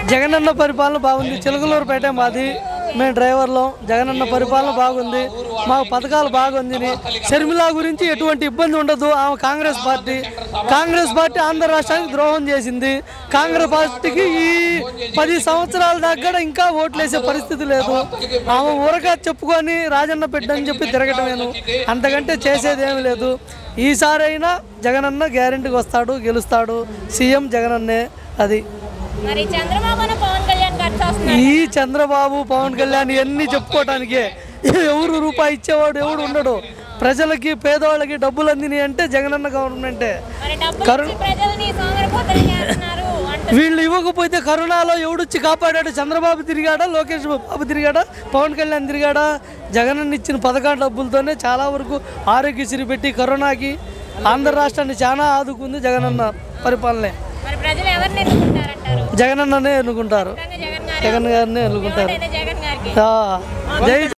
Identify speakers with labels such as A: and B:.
A: జగనన్న పరిపాలన బాగుంది చిలకలూరుపేట మాది మేము డ్రైవర్లం జగనన్న పరిపాలన బాగుంది మాకు పథకాలు బాగుంది షర్మిల గురించి ఎటువంటి ఇబ్బంది ఉండదు ఆమె కాంగ్రెస్ పార్టీ కాంగ్రెస్ పార్టీ ఆంధ్ర రాష్ట్రానికి ద్రోహం చేసింది కాంగ్రెస్ పార్టీకి ఈ పది సంవత్సరాల దగ్గర ఇంకా ఓట్లేసే పరిస్థితి లేదు ఆమె ఊరగా చెప్పుకొని రాజన్న బిడ్డని చెప్పి తిరగటమేను అంతకంటే చేసేది ఏమీ లేదు ఈసారైనా జగనన్న గ్యారెంటీకి వస్తాడు గెలుస్తాడు సీఎం జగనన్నే అది
B: మరి చంద్రబాబు పవన్ కళ్యాణ్ కలిసి వస్తున్నారు
A: ఈ చంద్రబాబు పవన్ కళ్యాణ్ ఇవన్నీ చెప్పుకోవటానికే ఎవరు రూపాయి ఇచ్చేవాడు ఎవడు ఉండడు ప్రజలకి పేదవాళ్ళకి డబ్బులు అందినాయి అంటే జగనన్న గవర్నమెంటే
B: మరి డబ్బులు
A: కరు-
B: ఇచ్చి ప్రజల్ని సోమరిపోతలు చేస్తున్నారు అంటున్నారు
A: వీళ్ళు ఇవ్వకపోతే కరోనాలో ఎవడొచ్చి కాపాడాడు చంద్రబాబు తిరిగాడా లోకేష్ బాబు తిరిగాడా పవన్ కళ్యాణ్ తిరిగాడా జగనన్న ఇచ్చిన పథకాల డబ్బులతోనే చాలా వరకు ఆరోగ్యశ్రీ పెట్టి కరోనాకి ఆంధ్ర రాష్ట్రాన్ని చాలా ఆదుకుంది జగనన్న పరిపాలనే
B: మరి ప్రజలు ఎవరిని ఎన్నుకుంటారంటారు
A: జగనన్ననే ఎన్నుకుంటారు
B: ఖచ్చితంగా జగన్ గారు
A: జగన్ గారినే ఎన్నుకుంటారు
B: జగన్ గారికి
A: ఆ, జై